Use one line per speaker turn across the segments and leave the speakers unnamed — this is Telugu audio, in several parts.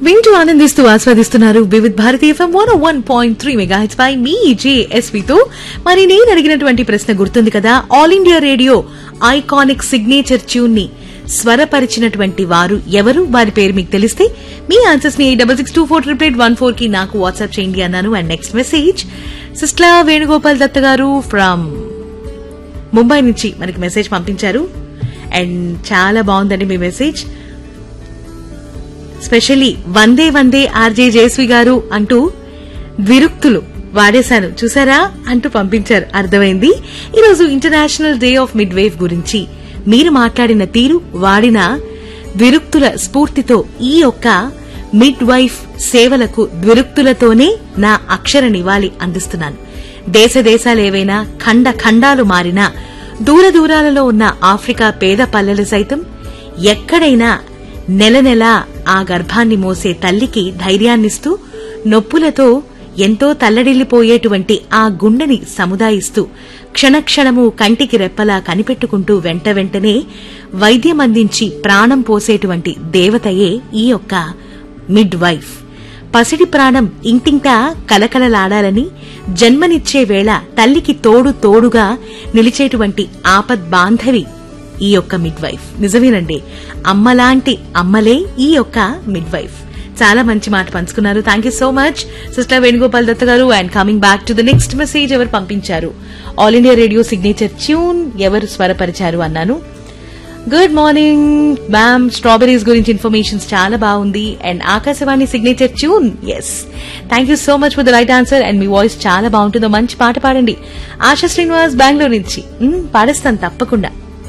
వింటూ ఆనందిస్తూ ఆస్వాదిస్తున్నారు Vividh Bharati FM one one point three megahertz పై మీ జేఎస్వితో మరి నేను అడిగినటువంటి ప్రశ్న గుర్తుంది కదా all India radio iconic signature tune ని స్వరపరిచినటువంటి వారు ఎవరు వారి పేరు మీకు తెలిస్తే మీ ఆన్సర్స్ ని double six two four triple eight one four కి నాకు వాట్సాప్ చేయండి అన్నాను అండ్ నెక్స్ట్ మెసేజ్ సిస్లా వేణుగోపాల్ దత్త గారు ఫ్రమ్ ముంబై నుంచి మనకి మెసేజ్ పంపించారు అండ్ చాలా బాగుందండి మీ మెసేజ్ స్పెషల్లీ వందే వందే ఆర్జే జయశ్రీ గారు అంటూ విరుక్తులు వాడేశాను చూసారా అంటూ పంపించారు అర్థమైంది ఈరోజు international day of mid wave గురించి మీరు మాట్లాడిన తీరు వాడిన విరుక్తుల స్ఫూర్తితో ఈ యొక్క మిడ్ వైఫ్ సేవలకు విరుక్తులతోనే నా అక్షర నివాళి అందిస్తున్నాను దేశ దేశాలేవైనా ఖండ ఖండాలు మారినా దూర దూరాలలో ఉన్న ఆఫ్రికా పేద పల్లెలు సైతం ఎక్కడైనా నెల నెల ఆ గర్భాన్ని మోసే తల్లికి ధైర్యాన్నిస్తూ నొప్పులతో ఎంతో తల్లడిల్లిపోయేటువంటి ఆ గుండెని సముదాయిస్తూ క్షణక్షణము కంటికి రెప్పలా కనిపెట్టుకుంటూ వెంట వెంటనే వైద్యం అందించి ప్రాణం పోసేటువంటి దేవతయే ఈ యొక్క మిడ్ వైఫ్ పసిడి ప్రాణం ఇంటింటా కలకలలాడాలని జన్మనిచ్చే వేళ తల్లికి తోడు తోడుగా నిలిచేటువంటి ఆపద్ బాంధవి ఈ యొక్క మిడ్ వైఫ్ నిజమేనండి అమ్మలాంటి అమ్మలే ఈ యొక్క మిడ్ వైఫ్ చాలా మంచి మాట పంచుకున్నారు thank you so much sister Venugopal Datta garu and coming back to the next message ఎవరు పంపించారు all India radio signature tune ఎవరు స్వరపరిచారు అన్నాను గుడ్ మార్నింగ్ మ్యామ్ స్ట్రాబెరీస్ గురించి ఇన్ఫర్మేషన్స్ చాలా బాగుంది and Akashvani signature tune yes thank you so much for the right answer and మీ వాయిస్ చాలా బాగుంటుందో మంచి పాట పాడండి ఆశా శ్రీనివాస్ బెంగళూరు నుంచి మ్, పాడేస్తాను తప్పకుండా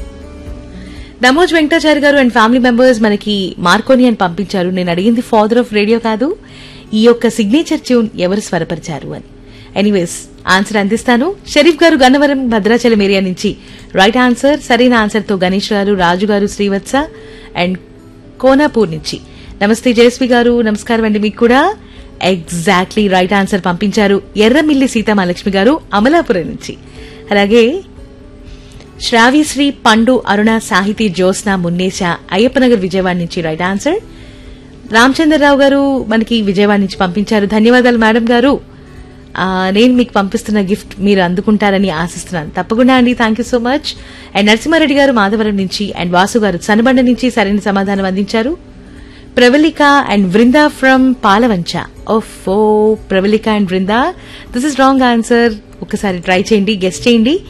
దమోజ్ Venkatachari garu and family members మనకి మార్కోని అని పంపించారు నేను అడిగింది ఫాదర్ ఆఫ్ రేడియో కాదు ఈ యొక్క సిగ్నేచర్ ట్యూన్ ఎవరు స్వరపరిచారు అని ఎనీవేస్ ఆన్సర్ అందిస్తాను షరీఫ్ గారు గన్నవరం భద్రాచలం ఏరియా నుంచి రైట్ ఆన్సర్ సరైన ఆన్సర్ తో గణేష్ గారు రాజు గారు శ్రీవత్స అండ్ కోనాపూర్ నుంచి నమస్తే జయశ్రీ గారు నమస్కారం అండి మీకు కూడా ఎగ్జాక్ట్లీ రైట్ ఆన్సర్ పంపించారు ఎర్రమిల్లి సీతామహాలక్ష్మి గారు అమలాపురం నుంచి అలాగే శ్రావ్యశ్రీ పండు అరుణ సాహితీ జ్యోత్స్న మున్నేష అయ్యప్పనగర్ విజయవాడ నుంచి రైట్ ఆన్సర్ రామచంద్రరావు గారు మనకి విజయవాడ నుంచి పంపించారు ధన్యవాదాలు మేడం గారు ఆ, నేను మీకు పంపిస్తున్న గిఫ్ట్ మీరు అందుకుంటారని ఆశిస్తున్నాను తప్పకుండా అండి thank you so much and Narasimha Reddy గారు మాధవరం నుంచి అండ్ వాసు గారు సనబండ నుంచి సరైన సమాధానం అందించారు Pravalika and Vrinda from Palvancha oh Pravalika and Vrinda this is wrong answer ఒకసారి ట్రై చేయండి గెస్ట్ చేయండి